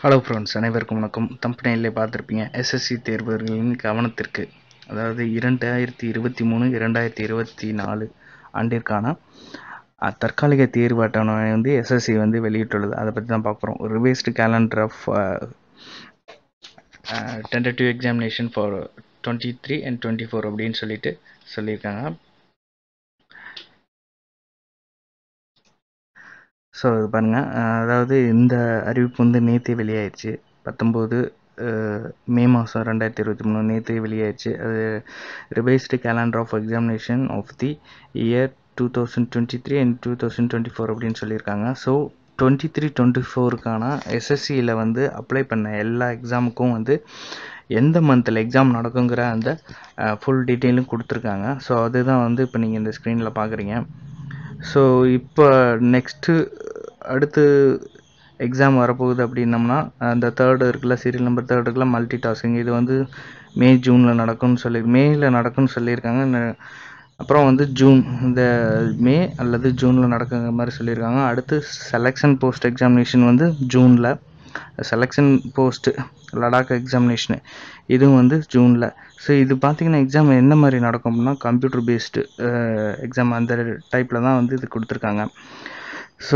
hello friends அனைவருக்கும் வணக்கம் தம்பனையிலே பார்த்துருப்பீங்க எஸ்எஸ்சி தேர்வர்களின் கவனத்திற்கு அதாவது இரண்டாயிரத்தி இருபத்தி மூணு இரண்டாயிரத்தி இருபத்தி நாலு ஆண்டிற்கான அஹ், தற்காலிக தேர்வு அட்டவணை வந்து எஸ்எஸ்சி வந்து வெளியிட்டுள்ளது அதை பற்றி தான் பார்க்க போகிறோம் revised calendar of tentative examination for twenty three and twenty four அப்படின்னு சொல்லிட்டு சொல்லியிருக்காங்க ஸோ இது பாருங்கள் அதாவது இந்த அறிவிப்பு வந்து நேற்றே வெளியாயிடுச்சு பத்தொம்போது மே மாதம் ரெண்டாயிரத்தி இருபத்தி மூணு நேற்றே வெளியாயிடுச்சு அது revised calendar of examination of the year two thousand twenty three and two thousand twenty four அப்படின்னு சொல்லியிருக்காங்க ஸோ டுவெண்ட்டி த்ரீ டுவெண்ட்டி ஃபோருக்கான எஸ்எஸ்சியில் வந்து அப்ளை பண்ண எல்லா எக்ஸாமுக்கும் வந்து எந்த மந்தில் எக்ஸாம் நடக்குங்கிற அந்த ஃபுல் டீட்டெயிலும் கொடுத்துருக்காங்க ஸோ அதுதான் வந்து இப்போ நீங்கள் இந்த ஸ்க்ரீனில் பார்க்குறீங்க ஸோ இப்போ நெக்ஸ்ட்டு அடுத்து எக்ஸாம் வரப்போகுது அப்படின்னம்னா அந்த தேர்டு இருக்குல்ல சீரியல் நம்பர் தேர்ட் இருக்குல்ல மல்டி டாஸ்கிங் இது வந்து மே ஜூனில் நடக்கும்னு சொல்லி மேயில் நடக்கும்னு சொல்லியிருக்காங்க ந- அப்புறம் வந்து ஜூன் இந்த மே அல்லது ஜூனில் நடக்குங்கிற மாதிரி சொல்லியிருக்காங்க அடுத்து செலெக்ஷன் போஸ்ட் எக்ஸாமினேஷன் வந்து ஜூனில் செலெக்ஷன் போஸ்ட்டு லடாக் எக்ஸாமினேஷனு இதுவும் வந்து ஜூனில் ஸோ இது பார்த்தீங்கன்னா எக்ஸாம் என்ன மாதிரி நடக்கும் அப்படின்னா கம்ப்யூட்டர் பேஸ்டு எக்ஸாம் அந்த டைப்பில் தான் வந்து இது கொடுத்துருக்காங்க ஸோ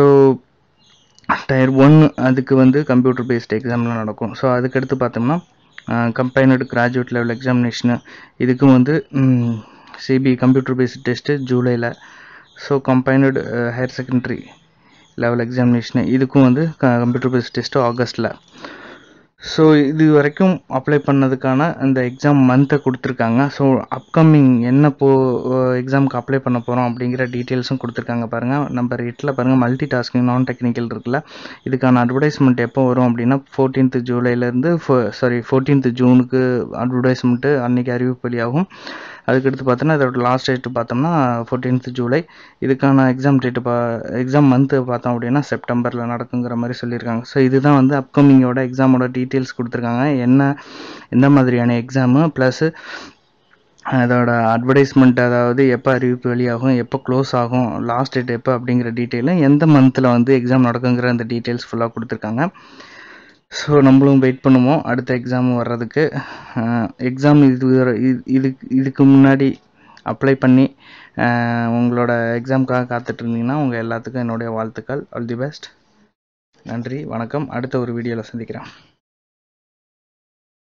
டயர் ஒன் அதுக்கு வந்து கம்ப்யூட்டர் பேஸ்டு எக்ஸாம்லாம் நடக்கும் ஸோ அதுக்கடுத்து பார்த்தோம்னா கம்பைனடு கிராஜுவேட் லெவல் எக்ஸாமினேஷனு இதுக்கும் வந்து சிபி கம்ப்யூட்டர் பேஸ்டு டெஸ்ட்டு ஜூலையில் so combined higher secondary level examination இதுக்கும் வந்து கம்ப்யூட்டர் பேஸ்ட் டெஸ்ட்டு ஆகஸ்ட்டில் ஸோ இது வரைக்கும் அப்ளை பண்ணதுக்கான அந்த எக்ஸாம் மந்த்தை கொடுத்துருக்காங்க ஸோ அப்கமிங் என்ன போ எக்ஸாமுக்கு அப்ளை பண்ண போகிறோம் அப்படிங்கிற டீட்டெயில்ஸும் கொடுத்துருக்காங்க பாருங்கள் நம்பர் எட்டில் பாருங்கள் மல்டி டாஸ்கிங் நான் டெக்னிக்கல் இருக்குல்ல இதுக்கான அட்வர்டைஸ்மெண்ட் எப்போ வரும் அப்படின்னா ஃபோர்டீன்த் ஜூலைலேருந்து சாரி ஃபோர்டீன்த் ஜூனுக்கு அட்வர்டைஸ்மெண்ட்டு அன்றைக்கி அறிவிப்பு வெளியாகும் அதுக்கடுத்து பார்த்தோன்னா இதோட லாஸ்ட் டேட்டு பார்த்தோம்னா ஃபோர்டீன்த் ஜூலை இதுக்கான எக்ஸாம் டேட்டு பா எக்ஸாம் மந்த்து பார்த்தோம் அப்படின்னா செப்டம்பரில் நடக்குங்கிற மாதிரி சொல்லியிருக்காங்க ஸோ இதுதான் வந்து அப்கமிங்கோட எக்ஸாமோட டீட்டெயில்ஸ் கொடுத்துருக்காங்க என்ன எந்த மாதிரியான எக்ஸாமு ப்ளஸ்ஸு அதோட அட்வர்டைஸ்மெண்ட் அதாவது எப்போ அறிவிப்பு வெளியாகும் எப்போ க்ளோஸ் ஆகும் லாஸ்ட் டேட் எப்போ அப்படிங்கிற டீட்டெயிலும் எந்த மந்தில் வந்து எக்ஸாம் நடக்குங்கிற அந்த டீட்டெயில்ஸ் ஃபுல்லாக கொடுத்துருக்காங்க ஸோ நம்மளும் வெயிட் பண்ணுவோம் அடுத்த எக்ஸாம் வர்றதுக்கு எக்ஸாம் இது வர- இது- இதுக்கு இதுக்கு முன்னாடி அப்ளை பண்ணி அஹ், உங்களோட எக்ஸாமுக்காக காத்துட்டு இருந்தீங்கன்னா உங்கள் எல்லாத்துக்கும் என்னுடைய வாழ்த்துக்கள் ஆல் தி பெஸ்ட் நன்றி வணக்கம் அடுத்த ஒரு வீடியோவில் சந்திக்கிறேன்